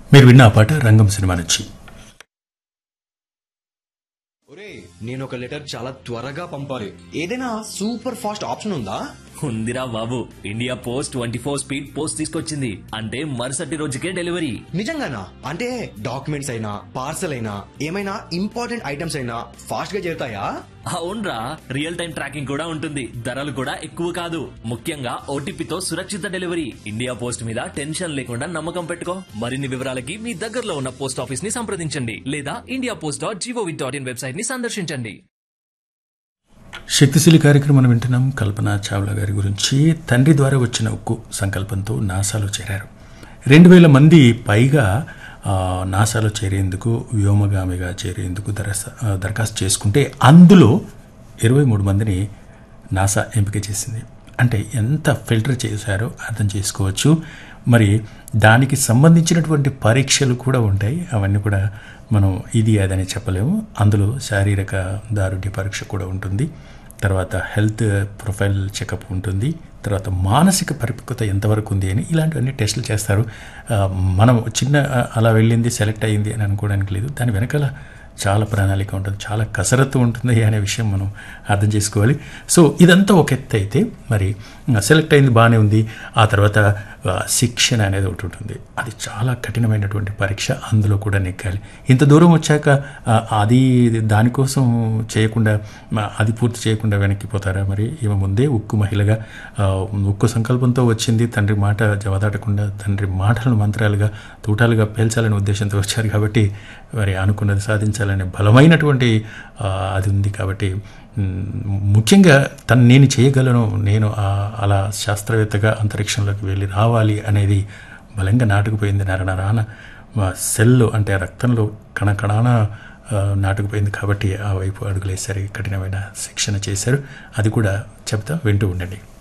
మీరు విన్న ఆ పాట రంగం సినిమా నుంచి ఒరే నేను ఒక లెటర్ చాలా త్వరగా పంపాలి ఏదైనా సూపర్ ఫాస్ట్ ఆప్షన్ ఉందా ఉందిరా బాబు India post twenty four speed post తీసుకొచ్చింది అంటే మరుసటి రోజుకే డెలివరీ నిజంగానా అంటే డాక్యుమెంట్స్ అయినా పార్సల్ అయినా ఏమైనా ఇంపార్టెంట్ ఐటమ్స్ అయినా ఫాస్ట్ గా చేరుతాయా అవునరా రియల్ టైం ట్రాకింగ్ కూడా ఉంటుంది ధరలు కూడా ఎక్కువ కాదు ముఖ్యంగా ఓటీపీతో సురక్షిత డెలివరీ ఇండియా పోస్ట్ మీద టెన్షన్ లేకుండా నమ్మకం పెట్టుకో మరిన్ని వివరాలకి మీ దగ్గరలో ఉన్న పోస్ట్ ఆఫీస్ ని సంప్రదించండి లేదా India post dot gov dot in website ని సందర్శించండి శక్తిశీలి కార్యక్రమం వింటున్నాం కల్పన చావ్లా గారి గురించి తండ్రి ద్వారా వచ్చిన ఉక్కు సంకల్పంతో నాసాలో చేరారు రెండు వేల మంది పైగా ఆ, నాసాలో చేరేందుకు వ్యోమగామిగా చేరేందుకు దరస ఆ, దరఖాస్తు చేసుకుంటే అందులో ఇరవై మూడు మందిని నాసా ఎంపిక చేసింది అంటే ఎంత ఫిల్టర్ చేశారో అర్థం చేసుకోవచ్చు మరి దానికి సంబంధించినటువంటి పరీక్షలు కూడా ఉంటాయి అవన్నీ కూడా మనం ఇది అదని చెప్పలేము అందులో శారీరక దారుఢ్య పరీక్ష కూడా ఉంటుంది తర్వాత హెల్త్ ప్రొఫైల్ చెకప్ ఉంటుంది తర్వాత మానసిక పరిపక్వత ఎంతవరకు ఉంది అని ఇలాంటివన్నీ టెస్టులు చేస్తారు ఆ, మనం చిన్న ఆ, అలా వెళ్ళింది సెలెక్ట్ అయ్యింది అని అనుకోవడానికి లేదు దాని వెనకాల చాలా ప్రణాళిక ఉంటుంది చాలా కసరత్తు ఉంటుంది అనే విషయం మనం అర్థం చేసుకోవాలి సో ఇదంతా ఒక ఎత్తు అయితే మరి సెలెక్ట్ అయింది బాగానే ఉంది ఆ తర్వాత ఆ, శిక్షణ అనేది ఒకటి ఉంటుంది అది చాలా కఠినమైనటువంటి పరీక్ష అందులో కూడా నెక్కాలి ఇంత దూరం వచ్చాక ఆ, అది దానికోసం చేయకుండా ఆ, అది పూర్తి చేయకుండా వెనక్కిపోతారా మరి ఈమె ముందే ఉక్కు మహిళగా ఆ, ఉక్కు సంకల్పంతో వచ్చింది తండ్రి మాట జవదాటకుండా తండ్రి మాటలను మంత్రాలుగా తూటాలుగా పేల్చాలనే ఉద్దేశంతో వచ్చారు కాబట్టి మరి అనుకున్నది సాధించాలనే బలమైనటువంటి ఆ, అది ఉంది కాబట్టి మ్, ముఖ్యంగా తను నేను చేయగలను నేను ఆ- అలా శాస్త్రవేత్తగా అంతరిక్షంలోకి వెళ్ళి రావాలి అనేది బలంగా నాటుకుపోయింది నరనరాన మా సెల్ అంటే ఆ రక్తంలో కణకణాన ఆ, నాటుకుపోయింది కాబట్టి ఆ వైపు అడుగులేసరి కఠినమైన శిక్షణ చేశారు అది కూడా చెప్తా వింటూ ఉండండి